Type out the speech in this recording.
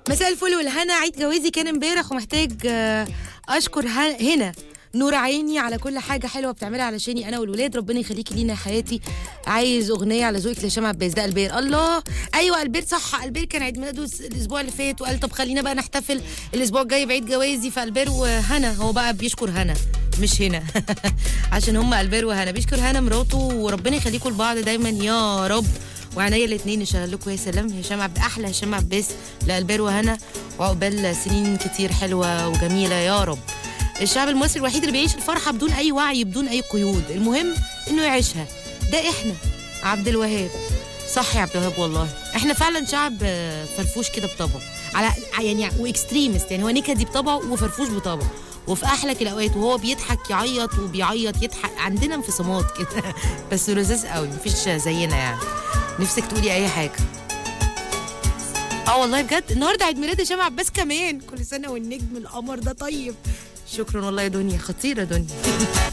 مساء الفل والهنا عيد جوازي كان امبارح ومحتاج آه، اشكر ه- هنا نور عيني على كل حاجه حلوه بتعملها علشاني انا والولاد ربنا يخليكي لينا يا حياتي عايز اغنيه على ذوقك لهشام عباس ده البير الله ايوه البير صح البير كان عيد ميلاده الس- الاسبوع اللي فات وقال طب خلينا بقى نحتفل الاسبوع الجاي بعيد جوازي فالبير وهنا هو بقى بيشكر هنا مش هنا عشان هم البير وهنا بيشكر هنا مراته وربنا يخليكم لبعض دايما يا رب وعنيا الاثنين نشغل لكم يا سلام هشام عبد احلى هشام عباس لالبير وهنا وعقبال سنين كتير حلوه وجميله يا رب الشعب المصري الوحيد اللي بيعيش الفرحه بدون اي وعي بدون اي قيود المهم انه يعيشها ده احنا عبد الوهاب صح يا عبد الوهاب والله احنا فعلا شعب آه، فرفوش كده بطبعه على يعني واكستريمست يعني هو نكدي بطبعه وفرفوش بطبعه وفي احلك الاوقات وهو بيضحك يعيط وبيعيط يضحك عندنا انفصامات كده بس لذيذ قوي مفيش زينا يعني نفسك تقولي اي حاجه اه والله بجد النهارده عيد ميلاد هشام عباس كمان كل سنه والنجم القمر ده طيب شكرا والله يا دنيا خطيره دنيا